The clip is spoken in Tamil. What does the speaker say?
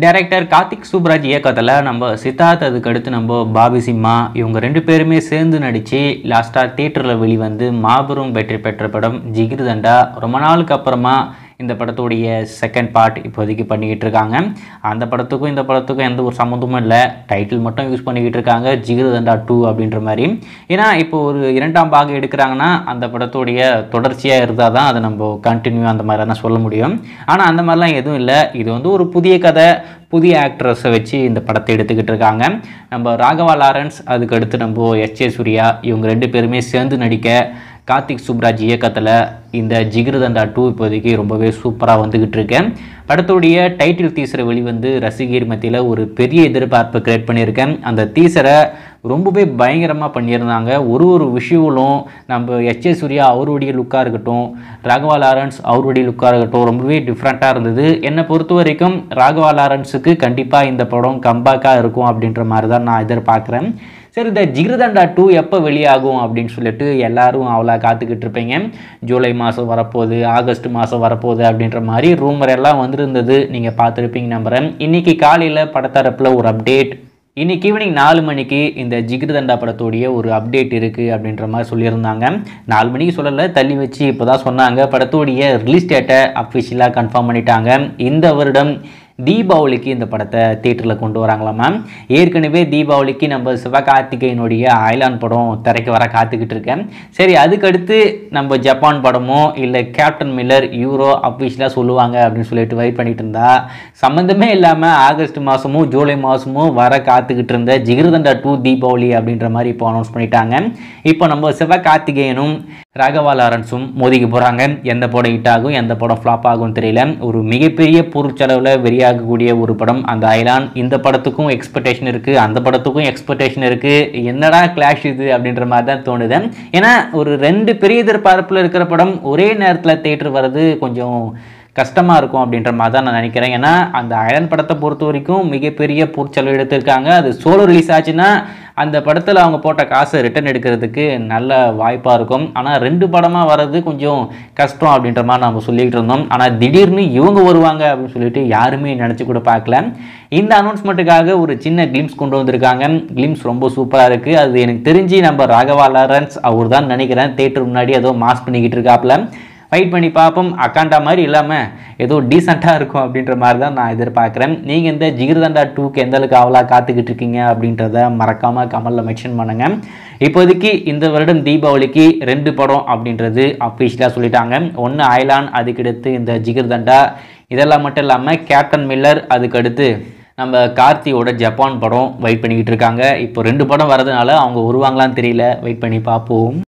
டைரக்டர் கார்த்திக் சூப்ராஜ் இயக்கத்தில் நம்ம சித்தார்த் அதுக்கு அடுத்து நம்ம பாபி சிம்மா இவங்க ரெண்டு பேருமே சேர்ந்து நடித்து லாஸ்ட்டாக தியேட்டரில் வெளிவந்து மாபெரும் வெற்றி பெற்ற படம் ஜிகிர் தண்டா ரொம்ப நாளுக்கு அப்புறமா இந்த படத்துடைய செகண்ட் பார்ட் இப்போதைக்கு பண்ணிக்கிட்டு இருக்காங்க அந்த படத்துக்கும் இந்த படத்துக்கும் எந்த ஒரு சம்மந்தமும் இல்லை டைட்டில் மட்டும் யூஸ் பண்ணிக்கிட்டு இருக்காங்க ஜிகிர் தண்டா டூ அப்படின்ற மாதிரி ஏன்னா இப்போ ஒரு இரண்டாம் பாகம் எடுக்கிறாங்கன்னா அந்த படத்துடைய தொடர்ச்சியாக இருந்தால் தான் அதை நம்ம கண்டினியூ அந்த மாதிரிலாம் சொல்ல முடியும் ஆனால் அந்த மாதிரிலாம் எதுவும் இல்லை இது வந்து ஒரு புதிய கதை புதிய ஆக்ட்ரஸை வச்சு இந்த படத்தை எடுத்துக்கிட்டு இருக்காங்க நம்ம ராகவா லாரன்ஸ் அதுக்கு அடுத்து நம்ம எஸ் ஏ சூர்யா இவங்க ரெண்டு பேருமே சேர்ந்து நடிக்க கார்த்திக் சுப்ராஜ் இயக்கத்தில் இந்த ஜிகிருதண்டா டூ இப்போதைக்கு ரொம்பவே சூப்பராக வந்துக்கிட்டு இருக்கேன் படத்துடைய டைட்டில் டீசரை வெளிவந்து ரசிகர் மத்தியில் ஒரு பெரிய எதிர்பார்ப்பை கிரியேட் பண்ணியிருக்கேன் அந்த டீசரை ரொம்பவே பயங்கரமாக பண்ணியிருந்தாங்க ஒரு ஒரு விஷயங்களும் நம்ம எச் ஏ சூர்யா அவருடைய லுக்காக இருக்கட்டும் ராகவா லாரன்ஸ் அவருடைய லுக்காக இருக்கட்டும் ரொம்பவே டிஃப்ரெண்ட்டாக இருந்தது என்னை பொறுத்த வரைக்கும் ராகவா லாரன்ஸுக்கு கண்டிப்பாக இந்த படம் கம்பேக்காக இருக்கும் அப்படின்ற மாதிரி தான் நான் எதிர்பார்க்குறேன் சரி இந்த ஜிகிருதண்டா டூ எப்போ வெளியாகும் அப்படின்னு சொல்லிட்டு எல்லாரும் அவ்வளோ காத்துக்கிட்டு இருப்பீங்க ஜூலை மாதம் வரப்போகுது ஆகஸ்ட் மாதம் வரப்போகுது அப்படின்ற மாதிரி ரூமர் எல்லாம் வந்திருந்தது நீங்கள் பார்த்துருப்பீங்க நம்புகிறேன் இன்றைக்கி காலையில் படத்தரப்பில் ஒரு அப்டேட் இன்னைக்கு ஈவினிங் நாலு மணிக்கு இந்த ஜிகிருதண்டா படத்தோடைய ஒரு அப்டேட் இருக்குது அப்படின்ற மாதிரி சொல்லியிருந்தாங்க நாலு மணிக்கு சொல்லலை தள்ளி வச்சு இப்போ தான் சொன்னாங்க படத்தோடைய ரிலீஸ் டேட்டை அஃபிஷியலாக கன்ஃபார்ம் பண்ணிட்டாங்க இந்த வருடம் தீபாவளிக்கு இந்த படத்தை தேட்டரில் கொண்டு வராங்களாமா ஏற்கனவே தீபாவளிக்கு நம்ம சிவகார்த்திகேயனுடைய ஐலாண்ட் படம் திரைக்கு வர காத்துக்கிட்டு இருக்கேன் சரி அதுக்கடுத்து நம்ம ஜப்பான் படமோ இல்லை கேப்டன் மில்லர் யூரோ அஃபிஷியலாக சொல்லுவாங்க அப்படின்னு சொல்லிட்டு வெயிட் பண்ணிட்டு இருந்தா சம்மந்தமே இல்லாமல் ஆகஸ்ட் மாதமும் ஜூலை மாதமும் வர காத்துக்கிட்டு இருந்த ஜிகிருதண்டா டூ தீபாவளி அப்படின்ற மாதிரி இப்போ அனௌன்ஸ் பண்ணிட்டாங்க இப்போ நம்ம சிவகார்த்திகேயனும் ராகவா லாரன்ஸும் மோதிக்க போகிறாங்க எந்த படம் ஹிட் ஆகும் எந்த படம் ஃப்ளாப் ஆகும் தெரியல ஒரு மிகப்பெரிய பொருட்செலவில் வெளியாகக்கூடிய ஒரு படம் அந்த ஐலான் இந்த படத்துக்கும் எக்ஸ்பெக்டேஷன் இருக்குது அந்த படத்துக்கும் எக்ஸ்பெக்டேஷன் இருக்குது என்னடா கிளாஷ் இது அப்படின்ற மாதிரி தான் தோணுது ஏன்னா ஒரு ரெண்டு பெரிய எதிர்பார்ப்பில் இருக்கிற படம் ஒரே நேரத்தில் தேட்டர் வர்றது கொஞ்சம் கஷ்டமாக இருக்கும் அப்படின்ற மாதிரி தான் நான் நினைக்கிறேன் ஏன்னா அந்த அயலன் படத்தை பொறுத்த வரைக்கும் மிகப்பெரிய பொருட்செலவு எடுத்திருக்காங்க அது சோலோ ரிலீஸ் ஆச்சுன்னா அந்த படத்தில் அவங்க போட்ட காசை ரிட்டர்ன் எடுக்கிறதுக்கு நல்ல வாய்ப்பாக இருக்கும் ஆனால் ரெண்டு படமாக வர்றது கொஞ்சம் கஷ்டம் அப்படின்ற மாதிரி நம்ம சொல்லிக்கிட்டு இருந்தோம் ஆனால் திடீர்னு இவங்க வருவாங்க அப்படின்னு சொல்லிட்டு யாருமே நினச்சி கூட பார்க்கல இந்த அனௌன்ஸ்மெண்ட்டுக்காக ஒரு சின்ன கிளிம்ஸ் கொண்டு வந்திருக்காங்க கிளிம்ஸ் ரொம்ப சூப்பராக இருக்குது அது எனக்கு தெரிஞ்சு நம்ம ராகவா லாரன்ஸ் அவர் தான் நினைக்கிறேன் தேட்டர் முன்னாடி ஏதோ மாஸ் பண்ணிக்கிட்டு இருக்காப்புல ஃபைட் பண்ணி பார்ப்போம் அக்காண்டா மாதிரி இல்லாமல் ஏதோ டீசெண்டாக இருக்கும் அப்படின்ற மாதிரி தான் நான் எதிர்பார்க்குறேன் நீங்கள் இந்த ஜிகிர்தண்டா டூக்கு எந்த அளவுக்கு அவ்வளோ காத்துக்கிட்டு இருக்கீங்க அப்படின்றத மறக்காமல் கமலில் மென்ஷன் பண்ணுங்கள் இப்போதைக்கு இந்த வருடம் தீபாவளிக்கு ரெண்டு படம் அப்படின்றது அஃபீஷியலாக சொல்லிட்டாங்க ஒன்று ஐலான் அதுக்கடுத்து இந்த ஜிகிர்தண்டா இதெல்லாம் மட்டும் இல்லாமல் கேப்டன் மில்லர் அதுக்கடுத்து நம்ம கார்த்தியோட ஜப்பான் படம் வெயிட் பண்ணிக்கிட்டு இருக்காங்க இப்போ ரெண்டு படம் வரதுனால அவங்க வருவாங்களான்னு தெரியல வெயிட் பண்ணி பார்ப்போம்